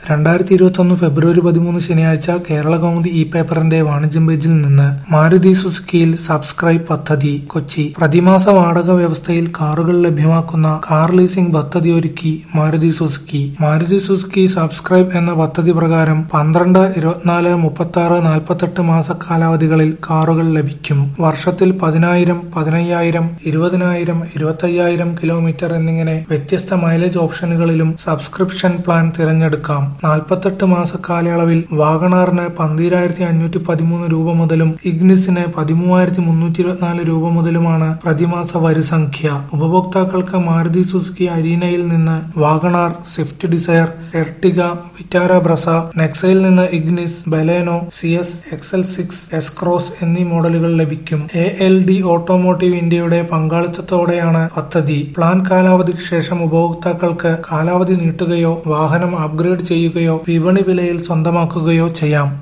രണ്ടായിരത്തി ഇരുപത്തൊന്ന് ഫെബ്രുവരി പതിമൂന്ന് ശനിയാഴ്ച കേരളകൗമുദി ഇ പേപ്പറിന്റെ വാണിജ്യം പേജിൽ നിന്ന് മാരുതി സുസുക്കിയിൽ സബ്സ്ക്രൈബ് പദ്ധതി കൊച്ചി പ്രതിമാസ വാടക വ്യവസ്ഥയിൽ കാറുകൾ ലഭ്യമാക്കുന്ന കാർ ലീസിംഗ് പദ്ധതി ഒരുക്കി Maruti Suzuki Maruti Suzuki subscribe എന്ന പദ്ധതി പ്രകാരം പന്ത്രണ്ട് ഇരുപത്തിനാല് മുപ്പത്തി ആറ് നാൽപ്പത്തെട്ട് മാസ കാലാവധികളിൽ കാറുകൾ ലഭിക്കും വർഷത്തിൽ പതിനായിരം പതിനയ്യായിരം ഇരുപതിനായിരം ഇരുപത്തയ്യായിരം കിലോമീറ്റർ എന്നിങ്ങനെ വ്യത്യസ്ത മൈലേജ് ഓപ്ഷനുകളിലും സബ്സ്ക്രിപ്ഷൻ പ്ലാൻ തിരഞ്ഞെടുക്കാം നാൽപ്പത്തെട്ട് മാസ കാലയളവിൽ വാഗണാറിന് പന്തിരായിരത്തി അഞ്ഞൂറ്റി പതിമൂന്ന് രൂപ മുതലും ഇഗ്നിസിന് പതിമൂവായിരത്തി മുന്നൂറ്റി ഇരുപത്തിനാല് രൂപ മുതലുമാണ് പ്രതിമാസ വരിസംഖ്യ ഉപഭോക്താക്കൾക്ക് മാരുതി സുസുക്കി അരീനയിൽ നിന്ന് WagonR Swift Dzire Ertiga Vitara Brezza നെക്സയിൽ നിന്ന് Ignis Baleno C S XL six S Cross എന്നീ മോഡലുകൾ ലഭിക്കും എ എൽ ഡി ഓട്ടോമോട്ടീവ് ഇന്ത്യയുടെ പങ്കാളിത്തത്തോടെയാണ് പദ്ധതി പ്ലാൻ കാലാവധിക്ക് ശേഷം ഉപഭോക്താക്കൾക്ക് കാലാവധി നീട്ടുകയോ വാഹനം അപ്ഗ്രേഡ് ചെയ്യുകയോ വിപണി വിലയിൽ സ്വന്തമാക്കുകയോ ചെയ്യാം